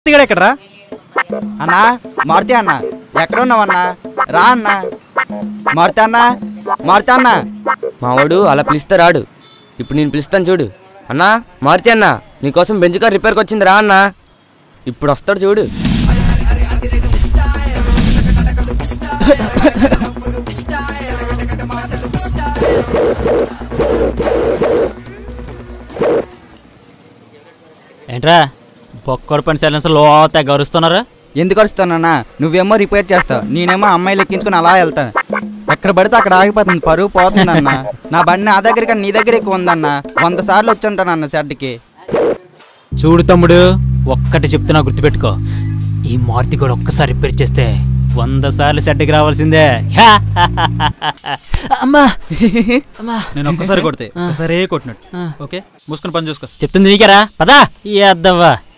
మారుతిగాడు ఎక్కడరా అన్నా మారుతి అన్న ఎక్కడ ఉన్నావన్నా రా అన్న మారుతి అన్న మారుతి అన్న మావాడు అలా పిలిస్తే రాడు ఇప్పుడు నేను పిలుస్తాను చూడు అన్నా మారుతి అన్న నీకోసం బెంచ్ కార్ రిపేర్కి వచ్చింది రా అన్నా ఇప్పుడు వస్తాడు చూడు ఏంట్రా బొక్కర పని సైలెన్స్ లో తెగ అరుస్తున్నారు ఎందుకు వస్తానన్నా నువ్వేమో రిపేర్ చేస్తావు నేనేమో అమ్మాయిలు ఎక్కించుకుని అలా వెళ్తాను ఎక్కడ పడితే అక్కడ ఆగిపోతుంది పరువు పోతుందన్న నా బండి నా దగ్గర కన్నా నీ దగ్గర ఎక్కువ ఉందన్న వంద సార్లు వచ్చి ఉంటానన్న షెడ్కి చూడు తమ్ముడు ఒక్కటి చెప్తున్నా గుర్తుపెట్టుకో ఈ మారుతి కూడా ఒక్కసారి రిపేర్ చేస్తే వంద సార్లు సెడ్కి రావాల్సిందే హ్యా! అమ్మా అమ్మా నేను ఒక్కసారి కొడితే ఆ. ఒకసారే కొట్టినట్టు ఆ. ఓకే మూసుకొని పని చూసుకో చెప్తుంది నీకేరా పదా ఈ అద్దవ్వా